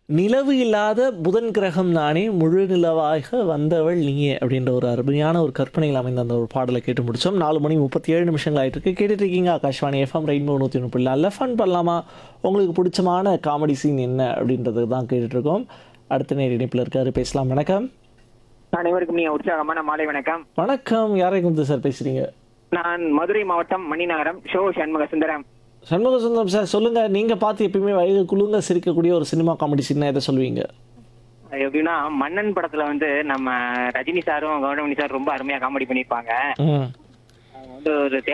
நிலவு இல்லாத புதன் கிரகம் நானே முழு நிலவாக வந்தவள் நீயே அப்படின்ற ஒரு அருமையான ஒரு கற்பனையில் அமைந்த அந்த ஒரு பாடலை கேட்டு முடிச்சோம் நாலு மணி முப்பத்தி ஏழு நிமிஷங்கள் ஆயிட்டு இருக்கு கேட்டுட்டு இருக்கீங்க ஆகாஷ்வாணி எஃப்எம் ரெயின்போ நூற்றி முப்பது நல்ல ஃபன் பண்ணலாமா உங்களுக்கு பிடிச்சமான காமெடி சீன் என்ன அப்படின்றது தான் கேட்டுட்டு இருக்கோம் அடுத்த நேர் இணைப்பில் இருக்காரு பேசலாம் வணக்கம் அனைவருக்கும் நீ உற்சாகமான மாலை வணக்கம் வணக்கம் யாரை வந்து சார் பேசுறீங்க நான் மதுரை மாவட்டம் மணிநகரம் ஷோ சண்முக சுந்தரம் சண்முக சுந்தரம் சார் சொல்லுங்க நீங்க பார்த்து எப்பயுமே வயது குழுங்க சிரிக்கக்கூடிய ஒரு சினிமா காமெடி சீன் எதை சொல்லுவீங்க அது எப்படின்னா மன்னன் படத்துல வந்து நம்ம ரஜினி சாரும் கௌரவனி சார் ரொம்ப அருமையா காமெடி பண்ணியிருப்பாங்க ம் அவங்க வந்து ஒரு